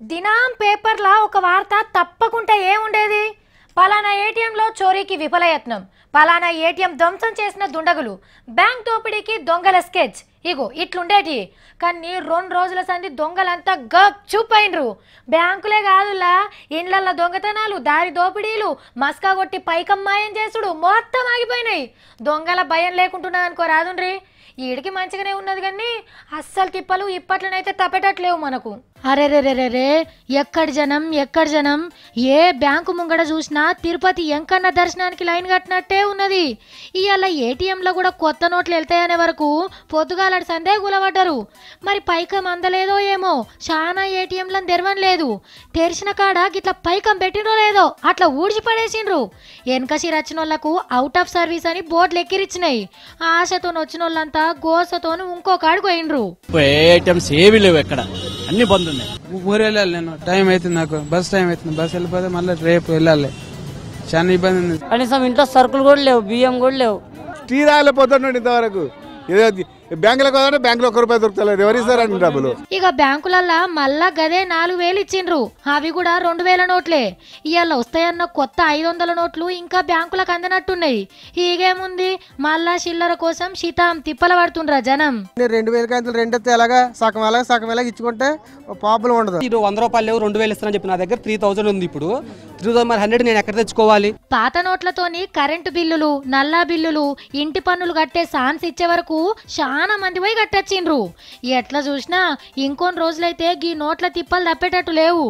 దినాం పేపర్లా ఒక వార్త తప్పకుండా ఏముండేది పలానా ఏటీఎంలో చోరీకి విఫలయత్నం పలానా ఏటీఎం ధ్వంసం చేసిన దుండగులు బ్యాంక్ దోపిడీకి దొంగల స్కెచ్ ఇగో ఇట్లుండేటి కానీ రెండు రోజుల సంది దొంగలంతా గప్ చూపైండ్రు బ్యాంకులే కాదులా ఇండ్లల్ల దొంగతనాలు దారి దోపిడీలు మస్కా కొట్టి పైకమ్మాయం చేసుడు మొత్తం ఆగిపోయినాయి దొంగల భయం లేకుంటున్నా అనుకో రాదుండ్రి ఈడికి మంచిగానే ఉన్నది కానీ అస్సలు తిప్పలు ఇప్పట్లనైతే తప్పేటట్లేవు మనకు అరే రే రే రే రే ఎక్కడి జనం ఎక్కడి జనం ఏ బ్యాంకు ముంగడ చూసినా తిరుపతి ఎంకన్న దర్శనానికి లైన్ కట్టినట్టే ఉన్నది ఇవాళ ఏటీఎంలో కూడా కొత్త నోట్లు వెళ్తాయనే వరకు పొద్దుగాలటి సందే గులబడ్డరు మరి పైకం అందలేదో ఏమో చాలా ఏటీఎంలను తెరవలేదు తెరిచిన కాడ గిట్లా పైకం పెట్టినో లేదో అట్లా ఊడ్చి పడేసిండ్రు వెనకసి వచ్చిన వాళ్ళకు అవుట్ ఆఫ్ సర్వీస్ అని బోర్డులు ఎక్కిరిచ్చినాయి ఆశతో వచ్చిన వాళ్ళంతా గోసతోని ఇంకో కాడికి పోయిండ్రు ఏటీఎంస్ ఏవి లేవు ఎక్కడ అన్ని బంద్ ఉన్నాయి ఊరు వెళ్ళాలి నేను టైం అవుతుంది నాకు బస్ టైం అవుతుంది బస్ వెళ్ళిపోతే మళ్ళీ రేపు వెళ్ళాలి చాలా ఇబ్బంది ఉంది కనీసం ఇంట్లో సరుకులు కూడా లేవు బియ్యం కూడా లేవు టీ తాగలేకపోతున్నాడు ఇంతవరకు ఏదో బ్యాంకులకు పోతుంటే బ్యాంకులో ఒక్క రూపాయి దొరుకుతలేదు ఎవరు ఇస్తారండి డబ్బులు ఇక బ్యాంకులల్లా మళ్ళా గదే నాలుగు వేలు ఇచ్చిండ్రు అవి కూడా రెండు వేల నోట్లే ఇవాళ వస్తాయన్న కొత్త ఐదు వందల నోట్లు ఇంకా బ్యాంకులకు అందనట్టున్నాయి ఈగేముంది మళ్ళా చిల్లర కోసం శీతాం తిప్పల పడుతుండ్రా జనం నేను రెండు వేల కాంతులు రెండు ఎత్తే ఎలాగా సగం ఎలాగ సగం ఎలాగ ఇచ్చుకుంటే ప్రాబ్లం ఉండదు ఇది వంద రూపాయలు లేవు రెండు వేలు ఇస్తానని చెప్పి నా దగ్గర త్రీ థౌసండ్ ఉంది ఇప్పుడు త్రీ థౌసండ్ మరి హండ్రెడ్ నేను ఎక్కడ తెచ్చుకోవాలి పాత నోట్లతోని కరెంటు బిల్లులు నల్లా బిల్లులు ఇంటి పన్నులు కట్టే సాన్స్ ఇచ్చే వరకు చాలా మంది పోయి కట్టొచ్చిండ్రు ఎట్లా చూసినా ఇంకొన్ని రోజులైతే గీ నోట్ల తిప్పలు తప్పేటట్టు లేవు